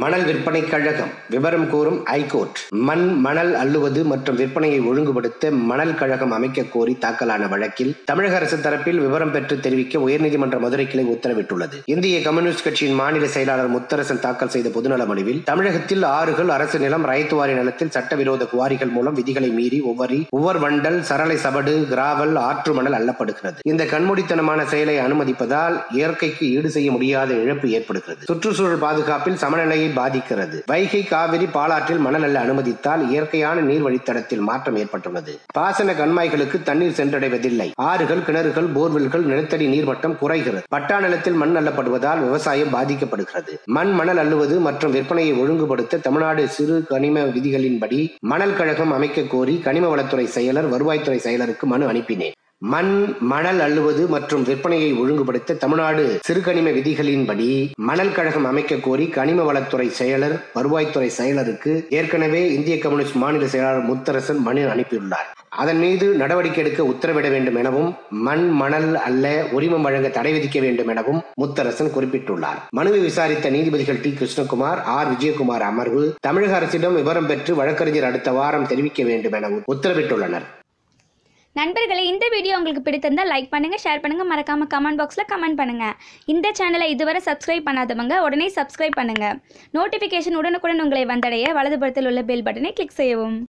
மணல் விற்பனை கழகம் விவரம் கூறும் ஐகோர்ட் மண் மணல் அள்ளுவது மற்றும் விற்பனையை ஒழுங்குபடுத்த மணல் கழகம் அமைக்க கோரி தாக்கலான வழக்கில் தமிழக அரசு தரப்பில் விவரம் பெற்று தெரிவிக்க உயர்நீதிமன்ற மதுரை கிளை உத்தரவிட்டுள்ளது இந்திய கம்யூனிஸ்ட் கட்சியின் மாநில செயலாளர் முத்தரசன் தாக்கல் செய்த பொதுநல மனுவில் தமிழகத்தில் ஆறுகள் அரசு நிலம் ரைத்துவாரி நிலத்தில் சட்டவிரோத குவாரிகள் மூலம் விதிகளை மீறி ஒவ்வொரு உவர் வண்டல் சரளை சபடு கிராவல் ஆற்று மணல் அள்ளப்படுகிறது இந்த கண்மூடித்தனமான செயலை அனுமதிப்பதால் இயற்கைக்கு ஈடு செய்ய முடியாத இழப்பு ஏற்படுகிறது சுற்றுச்சூழல் பாதுகாப்பில் சமநிலையை பாதிக்கிறது வைகை காவிரி பாலாற்றில் மணல் அள்ள அனுமதித்தால் இயற்கையான நீர் வழித்தடத்தில் மாற்றம் ஏற்பட்டுள்ளது பாசன கண்மாய்களுக்கு தண்ணீர் சென்றடைவதில்லை ஆறுகள் கிணறுகள் போர்வெல்கள் நிலத்தடி நீர்மட்டம் குறைகிறது பட்டா நிலத்தில் மண் அள்ளப்படுவதால் விவசாயம் பாதிக்கப்படுகிறது மண் மணல் அள்ளுவது மற்றும் விற்பனையை ஒழுங்குபடுத்த தமிழ்நாடு சிறு கனிம விதிகளின்படி மணல் கழகம் அமைக்க கோரி கனிம வளத்துறை செயலர் வருவாய்த்துறை செயலருக்கு மனு அனுப்பினேன் மண் மணல் அள்ளுவது மற்றும் விற்பனையை ஒழுங்குபடுத்த தமிழ்நாடு சிறுகனிம விதிகளின்படி மணல் கழகம் அமைக்க கோரி கனிம வளத்துறை செயலர் வருவாய்த்துறை செயலருக்கு ஏற்கனவே இந்திய கம்யூனிஸ்ட் மாநில செயலாளர் முத்தரசன் மனு அனுப்பியுள்ளார் அதன் மீது நடவடிக்கை எடுக்க உத்தரவிட வேண்டும் எனவும் மண் மணல் அல்ல உரிமம் வழங்க தடை விதிக்க வேண்டும் எனவும் முத்தரசன் குறிப்பிட்டுள்ளார் மனுவை விசாரித்த நீதிபதிகள் டி கிருஷ்ணகுமார் ஆர் விஜயகுமார் அமர்வு தமிழக அரசிடம் விவரம் பெற்று வழக்கறிஞர் அடுத்த வாரம் தெரிவிக்க வேண்டும் எனவும் உத்தரவிட்டுள்ளனர் நண்பர்களே இந்த வீடியோ உங்களுக்கு பிடித்திருந்தால் லைக் பண்ணுங்கள் ஷேர் பண்ணுங்கள் மறக்காமல் கமெண்ட் பாக்ஸில் கமெண்ட் பண்ணுங்கள் இந்த சேனலை இதுவரை சப்ஸ்கிரைப் பண்ணாதவங்க உடனே சப்ஸ்கிரைப் பண்ணுங்கள் நோட்டிஃபிகேஷன் உடனுக்குடன் உங்களை வந்தடைய வலதுபுறத்தில் உள்ள பெல் பட்டனை கிளிக் செய்யவும்